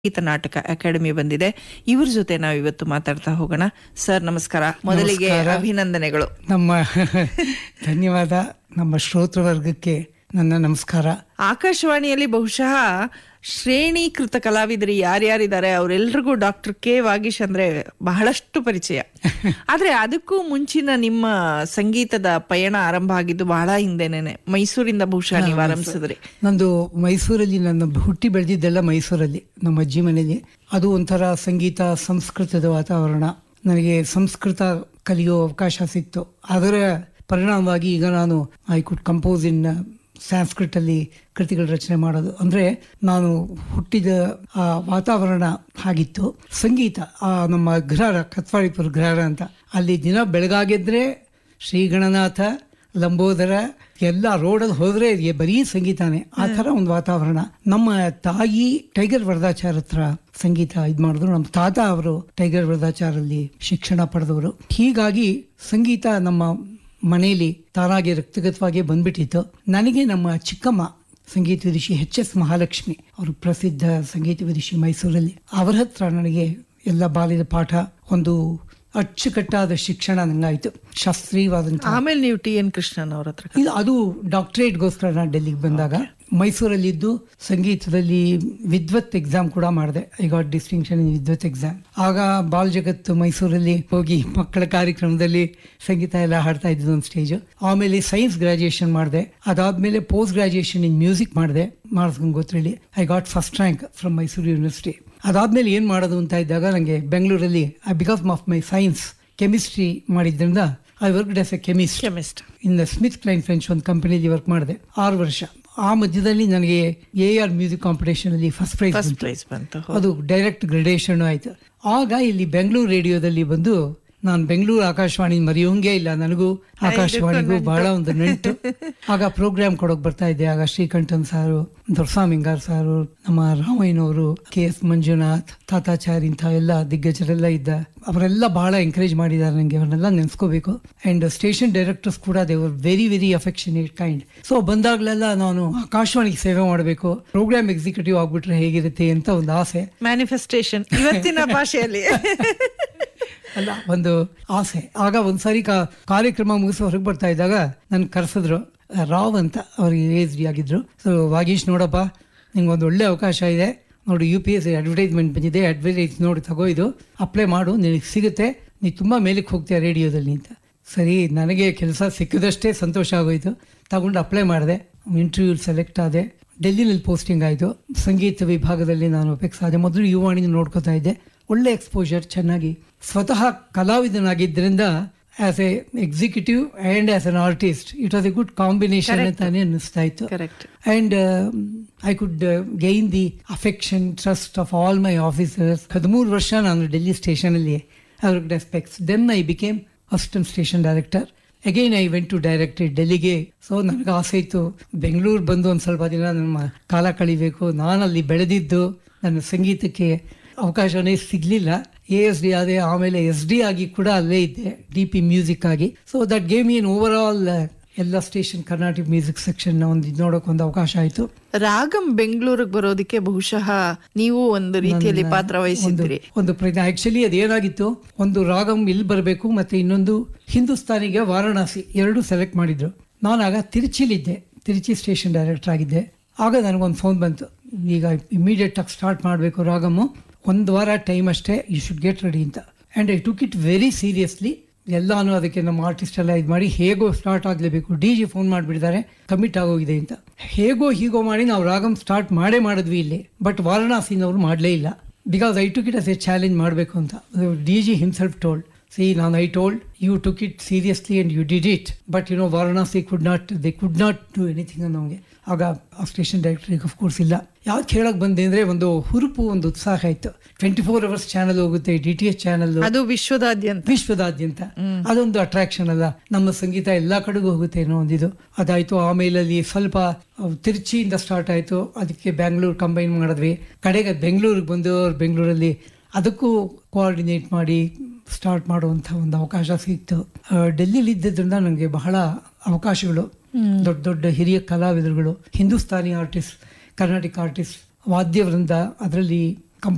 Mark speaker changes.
Speaker 1: ಸಂಗೀತ ನಾಟಕ ಅಕಾಡೆಮಿ ಬಂದಿದೆ ಇವ್ರ ಜೊತೆ ನಾವು ಇವತ್ತು ಮಾತಾಡ್ತಾ ಹೋಗೋಣ ಸರ್ ನಮಸ್ಕಾರ ಮೊದಲಿಗೆ
Speaker 2: ನಮಸ್ಕಾರ.
Speaker 1: ಅಭಿನಂದನೆಗಳು
Speaker 2: ನಮ್ಮ ಧನ್ಯವಾದ ನಮ್ಮ ಶ್ರೋತೃವರ್ಗಕ್ಕೆ ನನ್ನ ನಮಸ್ಕಾರ
Speaker 1: ಆಕಾಶವಾಣಿಯಲ್ಲಿ ಬಹುಶಃ ಶ್ರೇಣೀಕೃತ ಕಲಾವಿದರು ಯಾರ್ಯಾರಿದ್ದಾರೆ ಅವರೆಲ್ರಿಗೂ ಡಾಕ್ಟರ್ ಕೆ ವಾಗೀಶ್ ಅಂದ್ರೆ ಬಹಳಷ್ಟು ಪರಿಚಯ ಆದ್ರೆ ಅದಕ್ಕೂ ಮುಂಚಿನ ನಿಮ್ಮ ಸಂಗೀತದ ಪಯಣ ಆರಂಭ ಆಗಿದ್ದು ಬಹಳ ಹಿಂದೆನೇನೆ ಮೈಸೂರಿಂದ ಬಹುಶಃ ನೀವು ಆರಂಭಿಸಿದ್ರಿ
Speaker 2: ನಂದು ಮೈಸೂರಲ್ಲಿ ನನ್ನ ಹುಟ್ಟಿ ಬೆಳೆದಿದ್ದೆಲ್ಲ ಮೈಸೂರಲ್ಲಿ ನಮ್ಮ ಅಜ್ಜಿ ಮನೆಯಲ್ಲಿ ಅದು ಒಂಥರ ಸಂಗೀತ ಸಂಸ್ಕೃತದ ವಾತಾವರಣ ನನಗೆ ಸಂಸ್ಕೃತ ಕಲಿಯೋ ಅವಕಾಶ ಸಿಕ್ತು ಅದರ ಪರಿಣಾಮವಾಗಿ ಈಗ ನಾನು I could compose in Sanskrit ಅಲ್ಲಿ ಕೃತಿಗಳ ರಚನೆ ಮಾಡೋದು ಅಂದ್ರೆ ನಾನು ಹುಟ್ಟಿದ ಆ ವಾತಾವರಣ ಹಾಗಿತ್ತು ಸಂಗೀತ ಆ ನಮ್ಮ ಗ್ರಹಾರ ಕತ್ವಾಳಿಪುರ ಗ್ರಹಾರ ಅಂತ ಅಲ್ಲಿ ದಿನ ಬೆಳಗಾಗಿದ್ರೆ ಶ್ರೀ ಗಣನಾಥ ಲಂಬೋದರ ಎಲ್ಲ ರೋಡಲ್ಲಿ ಹೋದ್ರೆ ಎ- ಬರೀ ಸಂಗೀತನೇ ಆ ಥರ ಒಂದು ವಾತಾವರಣ ನಮ್ಮ ತಾಯಿ ಟೈಗರ್ ವರದಾಚಾರ ಹತ್ರ ಸಂಗೀತ ಇದು ಮಾಡಿದ್ರು ನಮ್ಮ ತಾತ ಅವರು ಟೈಗರ್ ವರದಾಚಾರಲ್ಲಿ ಶಿಕ್ಷಣ ಪಡೆದವರು ಹೀಗಾಗಿ ಸಂಗೀತ ನಮ್ಮ ಮನೆಯಲ್ಲಿ ತಾನಾಗಿ ರಕ್ತಗತವಾಗಿ ಬಂದ್ಬಿಟ್ಟಿತ್ತು ನನಗೆ ನಮ್ಮ ಚಿಕ್ಕಮ್ಮ ಸಂಗೀತ ವಿದುಷಿ ಎಚ್ ಎಸ್ ಮಹಾಲಕ್ಷ್ಮಿ ಅವರು ಪ್ರಸಿದ್ಧ ಸಂಗೀತ ವಿದುಷಿ ಮೈಸೂರಲ್ಲಿ ಅವರ ಹತ್ರ ನನಗೆ ಎಲ್ಲ ಬಾಲ್ಯದ ಪಾಠ ಒಂದು ಅಚ್ಚುಕಟ್ಟಾದ ಶಿಕ್ಷಣ ನಂಗಾಯ್ತು ಶಾಸ್ತ್ರೀಯವಾದಂಥ
Speaker 1: ಆಮೇಲೆ ನೀವು ಟಿ ಎನ್ ಕೃಷ್ಣನ್ ಅವ್ರ ಹತ್ರ
Speaker 2: ಇದು ಅದು ಡಾಕ್ಟರೇಟ್ಗೋಸ್ಕರ ನಾನು ಡೆಲ್ಲಿಗೆ ಬಂದಾಗ ಮೈಸೂರಲ್ಲಿದ್ದು ಸಂಗೀತದಲ್ಲಿ ವಿದ್ವತ್ ಎಕ್ಸಾಮ್ ಕೂಡ ಮಾಡಿದೆ ಐ ಗಾಟ್ ಡಿಸ್ಟಿಂಕ್ಷನ್ ಇನ್ ವಿದ್ವತ್ ಎಕ್ಸಾಮ್ ಆಗ ಬಾಲ್ ಜಗತ್ ಮೈಸೂರಲ್ಲಿ ಹೋಗಿ ಮಕ್ಕಳ ಕಾರ್ಯಕ್ರಮದಲ್ಲಿ ಸಂಗೀತ ಎಲ್ಲ ಹಾಡ್ತಾ ಇದ್ದು ಒಂದು ಸ್ಟೇಜ್ ಆಮೇಲೆ ಸೈನ್ಸ್ ಗ್ರಾಜುಯೇಷನ್ ಮಾಡಿದೆ ಅದಾದ್ಮೇಲೆ ಪೋಸ್ಟ್ ಗ್ರಾಜುಯೇಷನ್ ಇನ್ ಮ್ಯೂಸಿಕ್ ಮಾಡಿದೆ ಮಾಡಿಸ್ ಗಂಗೋತ್ರಿಲಿ I got first rank from Mysore university ಅದಾದ್ಮೇಲೆ ಏನು ಮಾಡೋದು ಅಂತ ಇದ್ದಾಗ ನನಗೆ ಬೆಂಗಳೂರಲ್ಲಿ because of my science chemistry ಮಾಡಿದ್ರಿಂದ I work as a chemist
Speaker 1: chemist
Speaker 2: in Smith Kline French ಒಂದು ಕಂಪನಿಯಲ್ಲಿ ವರ್ಕ್ ಮಾಡಿದೆ ಆರು ವರ್ಷ ಆ ಮಧ್ಯದಲ್ಲಿ ನನಗೆ ಎ ಆರ್ ಮ್ಯೂಸಿಕ್ ಕಾಂಪಿಟೇಷನ್ ಅಲ್ಲಿ ಫಸ್ಟ್ ಪ್ರೈಸ್
Speaker 1: ಫಸ್ಟ್ ಪ್ರೈಸ್ ಬಂತು
Speaker 2: ಅದು ಡೈರೆಕ್ಟ್ ಗ್ರೇಡೇಷನ್ ಆಯ್ತು ಆಗ ಇಲ್ಲಿ ಬೆಂಗಳೂರು ರೇಡಿಯೋದಲ್ಲಿ ಬಂದು ನಾನು ಬೆಂಗಳೂರು ಆಕಾಶವಾಣಿ ಮರೆಯೋಂಗೇ ಇಲ್ಲ ನನಗೂ ಆಕಾಶವಾಣಿಗೂ ಬಹಳ ಒಂದು ನಂಟು ಆಗ ಪ್ರೋಗ್ರಾಮ್ ಕೊಡೋಕೆ ಬರ್ತಾ ಇದ್ದೆ ಆಗ ಶ್ರೀಕಂಠನ್ ಸಾರು ದೊರಸ್ವಾಮಿಂಗಾರ್ ಸಾರು ನಮ್ಮ ರಾಮಯ್ಯನವರು ಕೆ ಎಸ್ ಮಂಜುನಾಥ್ ತಾತಾಚಾರ್ ಇಂಥ ಎಲ್ಲ ದಿಗ್ಗಜರೆಲ್ಲ ಇದ್ದ ಅವರೆಲ್ಲ ಬಹಳ ಎಂಕರೇಜ್ ಮಾಡಿದ್ದಾರೆ ನನಗೆ ಅವರನ್ನೆಲ್ಲ ನೆನೆಸ್ಕೋಬೇಕು ಅಂಡ್ ಸ್ಟೇಷನ್ ಡೈರೆಕ್ಟರ್ಸ್ ಕೂಡ they were very very affectionate kind so ಬಂದಾಗಲೆಲ್ಲ ನಾನು ಆಕಾಶವಾಣಿಗೆ ಸೇವೆ ಮಾಡಬೇಕು ಪ್ರೋಗ್ರಾಮ್ ಎಕ್ಸಿಕ್ಯೂಟಿವ್ ಆಗ್ಬಿಟ್ರೆ ಹೇಗಿರುತ್ತೆ ಅಂತ ಒಂದು ಆಸೆ
Speaker 1: ಮ್ಯಾನಿಫೆಸ್ಟೇಷನ್ ಇವತ್ತಿನ ಭಾಷೆಯಲ್ಲಿ
Speaker 2: ಅಲ್ಲ ಒಂದು ಆಸೆ ಆಗ ಒಂದ್ಸಾರಿ ಕಾ ಕಾರ್ಯಕ್ರಮ ಮುಗಿಸಿ ಹೊರಗೆ ಬರ್ತಾ ಇದ್ದಾಗ ನನ್ ಕರೆಸಿದ್ರು ರಾವ್ ಅಂತ ಅವ್ರಿಗೆ ಏಜ್ ಡಿ ಆಗಿದ್ರು ಸೊ ವಾಗೀಶ್ ನೋಡಪ್ಪ ನಿಂಗೆ ಒಂದು ಒಳ್ಳೆ ಅವಕಾಶ ಇದೆ ನೋಡಿ ಯು ಪಿ ಎಸ್ ಅಡ್ವರ್ಟೈಸ್ಮೆಂಟ್ ಬಂದಿದೆ ಅಡ್ವರ್ಟೈಸ್ ನೋಡಿ ತಗೋ ಇದು ಅಪ್ಲೈ ಮಾಡು ನಿನಗೆ ಸಿಗುತ್ತೆ ನೀ ತುಂಬ ಮೇಲಕ್ಕೆ ಹೋಗ್ತೀಯ ರೇಡಿಯೋದಲ್ಲಿ ಅಂತ ಸರಿ ನನಗೆ ಕೆಲಸ ಸಿಕ್ಕಿದಷ್ಟೇ ಸಂತೋಷ ಆಗೋಯ್ತು ತಗೊಂಡು ಅಪ್ಲೈ ಮಾಡಿದೆ ಇಂಟರ್ವ್ಯೂ ಸೆಲೆಕ್ಟ್ ಆದೆ ಡೆಲ್ಲಿನಲ್ಲಿ ಪೋಸ್ಟಿಂಗ್ ಆಯಿತು ಸಂಗೀತ ವಿಭಾಗದಲ್ಲಿ ನಾನು ಅಪೇಕ್ಷೆ ಆದೆ ಮೊದಲು ಯುವಾಣಿನ ನೋಡ್ಕೋತಾ ಇದ್ದೆ ಒಳ್ಳೆ ಎಕ್ಸ್ಪೋಜರ್ ಚೆನ್ನಾಗಿ ಸ್ವತಃ ಕಲಾವಿದನಾಗಿದ್ದರಿಂದ as a executive and as an artist it was a good combination ಅಂತಾನೆ ಅನ್ನಿಸ್ತಾ ಇತ್ತು
Speaker 1: correct
Speaker 2: and I could gain the affection trust of all my officers ಹದಿಮೂರು ವರ್ಷ ನಾನು ಡೆಲ್ಲಿ ಸ್ಟೇಷನಲ್ಲಿ ಅವ್ರಿಗೆ respects then I became assistant station director again I went to directed ಡೆಲ್ಲಿಗೆ so ನನಗೆ ಆಸೆ ಇತ್ತು ಬೆಂಗಳೂರು ಬಂದು ಒಂದು ಸ್ವಲ್ಪ ದಿನ ನಮ್ಮ ಕಾಲ ಕಳಿಬೇಕು ನಾನು ಅಲ್ಲಿ ಬೆಳೆದಿದ್ದು ನನ್ನ ಸಂಗೀತಕ್ಕೆ ಅವಕಾಶನೇ ಸಿಗಲಿಲ್ಲ ಎ ಎಸ್ ಡಿ ಆದೆ ಆಮೇಲೆ ಎಸ್ ಡಿ ಆಗಿ ಕೂಡ ಅಲ್ಲೇ ಇದ್ದೆ ಡಿ ಪಿ ಮ್ಯೂಸಿಕ್ ಆಗಿ so that game in over all ಎಲ್ಲ ಸ್ಟೇಷನ್ ಕರ್ನಾಟಕ ಮ್ಯೂಸಿಕ್ ಸೆಕ್ಷನ್ ಒಂದು ಇದ್ ನೋಡೋಕೆ ಒಂದು ಅವಕಾಶ ಆಯಿತು
Speaker 1: ರಾಗಂ ಬೆಂಗಳೂರಿಗೆ ಬರೋದಕ್ಕೆ ಬಹುಶಃ ನೀವು ಒಂದು ರೀತಿಯಲ್ಲಿ ಪಾತ್ರ ವಹಿಸಿದ್ರಿ
Speaker 2: ಒಂದು ಪ್ರಯತ್ನ ಆಕ್ಚುಲಿ ಅದೇನಾಗಿತ್ತು ಒಂದು ರಾಗಂ ಇಲ್ಲಿ ಬರಬೇಕು ಮತ್ತೆ ಇನ್ನೊಂದು ಹಿಂದೂಸ್ತಾನಿಗೆ ವಾರಣಾಸಿ ಎರಡು ಸೆಲೆಕ್ಟ್ ಮಾಡಿದ್ರು ನಾನು ಆಗ ತಿರುಚಿಲಿದ್ದೆ ತಿರುಚಿ ಸ್ಟೇಷನ್ ಡೈರೆಕ್ಟರ್ ಆಗಿದ್ದೆ ಆಗ ನನಗೊಂದು ಫೋನ್ ಬಂತು ಈಗ ಇಮಿಡಿಯೇಟ್ ಆಗಿ ಸ್ಟಾರ್ಟ್ ಮಾಡಬೇಕು ರಾಗಮ್ಮು ಒಂದು ವಾರ ಟೈಮ್ ಅಷ್ಟೇ ಯು ಶುಡ್ ಗೆಟ್ ರೆಡಿ ಅಂತ and I took it very seriously ಎಲ್ಲಾನು ಅದಕ್ಕೆ ನಮ್ಮ ಆರ್ಟಿಸ್ಟ್ ಎಲ್ಲ ಇದು ಮಾಡಿ ಹೇಗೋ ಸ್ಟಾರ್ಟ್ ಆಗಲೇಬೇಕು ಡಿ ಜಿ ಫೋನ್ ಮಾಡಿಬಿಟ್ಟಿದ್ದಾರೆ ಕಮಿಟ್ ಆಗೋಗಿದೆ ಅಂತ ಹೇಗೋ ಹೀಗೋ ಮಾಡಿ ನಾವು ರಾಗಂ ಸ್ಟಾರ್ಟ್ ಮಾಡೇ ಮಾಡಿದ್ವಿ ಇಲ್ಲಿ ಬಟ್ ವಾರಣಾಸಿನವ್ರು ಮಾಡಲೇ ಇಲ್ಲ because I took it as a challenge ಮಾಡಬೇಕು ಅಂತ D G himself told see ನಾನು I told you took it seriously and you did it but you know Varanasi could not they could not do anything ನಮಗೆ ಆಗ ಆ station ಡೈರೆಕ್ಟರಿಗೆ course ಇಲ್ಲ ಯಾವ್ದು ಕೇಳಕ್ ಬಂದೆ ಅಂದ್ರೆ ಒಂದು ಹುರುಪು ಒಂದು ಉತ್ಸಾಹ ಇತ್ತು ಟ್ವೆಂಟಿ ಫೋರ್ ಅವರ್ಸ್ ಚಾನಲ್ ಹೋಗುತ್ತೆ ಡಿ ಟಿ ಎಚ್ ಚಾನಲ್
Speaker 1: ಅದು ವಿಶ್ವದಾದ್ಯಂತ
Speaker 2: ವಿಶ್ವದಾದ್ಯಂತ ಅದೊಂದು ಅಟ್ರಾಕ್ಷನ್ ಅಲ್ಲ ನಮ್ಮ ಸಂಗೀತ ಎಲ್ಲಾ ಕಡೆಗೂ ಹೋಗುತ್ತೆ ಅನ್ನೋ ಒಂದಿದು ಅದಾಯ್ತು ಆಮೇಲೆ ಅಲ್ಲಿ ಸ್ವಲ್ಪ ಅಹ್, ತಿರುಚಿಯಿಂದ ಸ್ಟಾರ್ಟ್ ಆಯ್ತು ಅದಕ್ಕೆ ಬ್ಯಾಂಗ್ಳೂರ್ ಕಂಬೈನ್ ಮಾಡಿದ್ವಿ ಕಡೆಗೆ ಬೆಂಗಳೂರಿಗೆ ಬಂದು ಬೆಂಗಳೂರಲ್ಲಿ ಅದಕ್ಕೂ ಕೋಆರ್ಡಿನೇಟ್ ಮಾಡಿ ಸ್ಟಾರ್ಟ್ ಮಾಡುವಂಥ ಒಂದು ಅವಕಾಶ ಸಿಕ್ತು ಡೆಲ್ಲಿಲಿ ಇದ್ದಿದ್ದರಿಂದ ನನಗೆ ಬಹಳ ಅವಕಾಶಗಳು ದೊಡ್ಡ ದೊಡ್ಡ ಹಿರಿಯ ಕಲಾವಿದರುಗಳು ಹಿಂದೂಸ್ತಾನಿ ಆರ್ಟಿಸ್ಟ್ ಕರ್ನಾಟಕ ಆರ್ಟಿಸ್ಟ್ ವಾದ್ಯವೃಂದ ಅದರಲ್ಲಿ